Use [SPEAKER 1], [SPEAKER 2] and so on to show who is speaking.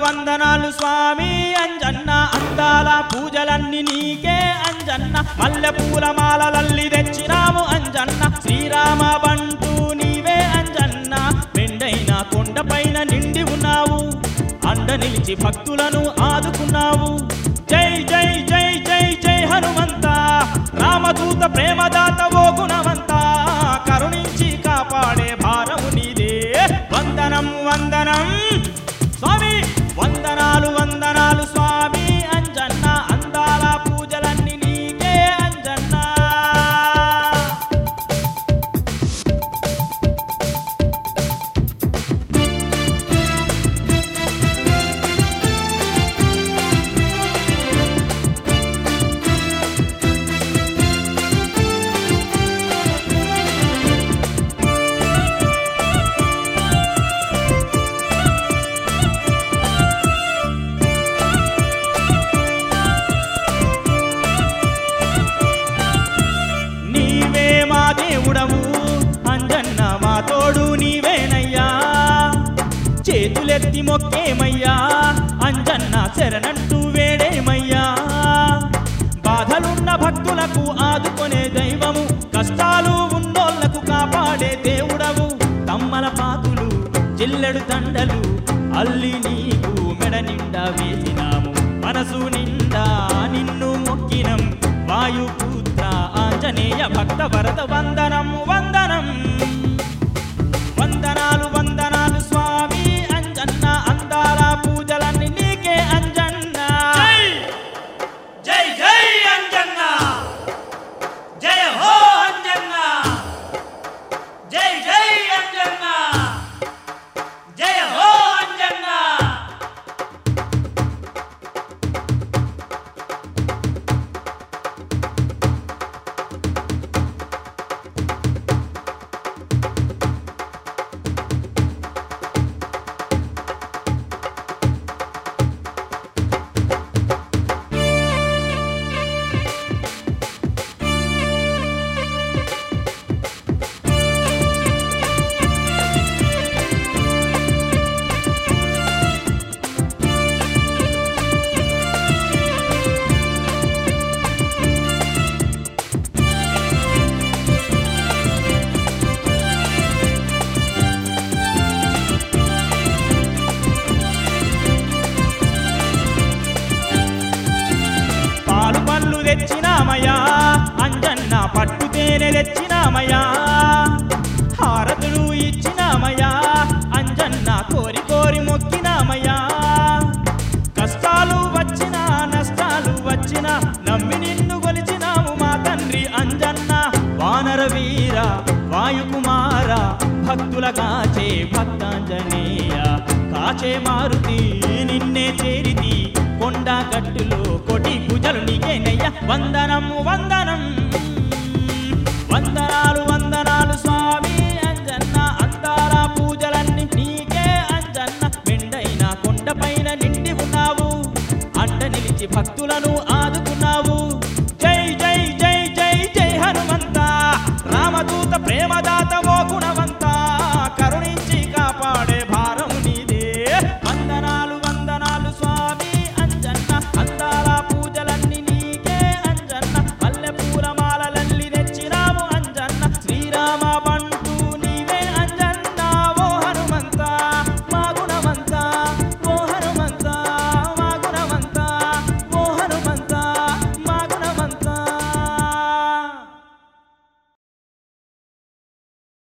[SPEAKER 1] వందనాలు స్వామి అంజన్న అందాల పూజలన్నీ నీకే అంజన్న మల్లె పూల మాలలల్లి తెచ్చినాము అంజన్న శ్రీరామ బంటూ నీవే అంజన్న మెండైన కొండపైన నిండి ఉన్నావు అండ నిలిచి భక్తులను ఆదుకున్నావు జై జై జై జై జై హనుమంత రామదూత ప్రేమదాత ఓ గుణవంత కరుణించి కాపాడే భారము నీదే వందనం వందనం స్వామి వందనాలు వందనాలు స్వామి అంజన్న అందాల పూజలన్నీ నీకే అంజన్నా నీవే మా దేవుడవు అంజన్న మా తోడు నీవేనయ్యా చేతులెత్తి మొక్కేమయ్యా అంజన్న శరణంటూ వేడేమయ్యా బాధలున్న భక్తులకు ఆదుకొనే దైవము కష్టాలు ఉన్నోళ్లకు కాపాడే దేవుడవు తమ్మల పాతులు జిల్లెడు తండలు అల్లి నీకు మెడ నిండా వేసినాము మనసు నిండా నిన్ను మొక్కినం వాయుపుత్ర ఆంజనేయ భక్త వరద వందనం వందనం వందనాలు వందనాలు స్వామి అంజన్న అందాల పూజలన్నీ నీకే అంజన్న
[SPEAKER 2] జై జై అంజన్న జయ హో అంజన్న జై జై అంజన్న జయ హో అంజన్న
[SPEAKER 1] పాలు పళ్ళు తెచ్చినామయ్యా అంజన్న పట్టు తేనె తెచ్చినామయ్యా హారతులు ఇచ్చినామయ్యా అంజన్న కోరి కోరి మొక్కినామయ్యా కష్టాలు వచ్చినా నష్టాలు వచ్చినా నమ్మి నిన్ను కొలిచినాము మా తండ్రి అంజన్న వానర వీర వాయుకుమార భక్తుల కాచే భక్తాంజనేయ కాచే మారుతి నిన్నే చేరితి కొండ గట్టులో కొటి పూజలు నీకేనయ్య వందనం వందనం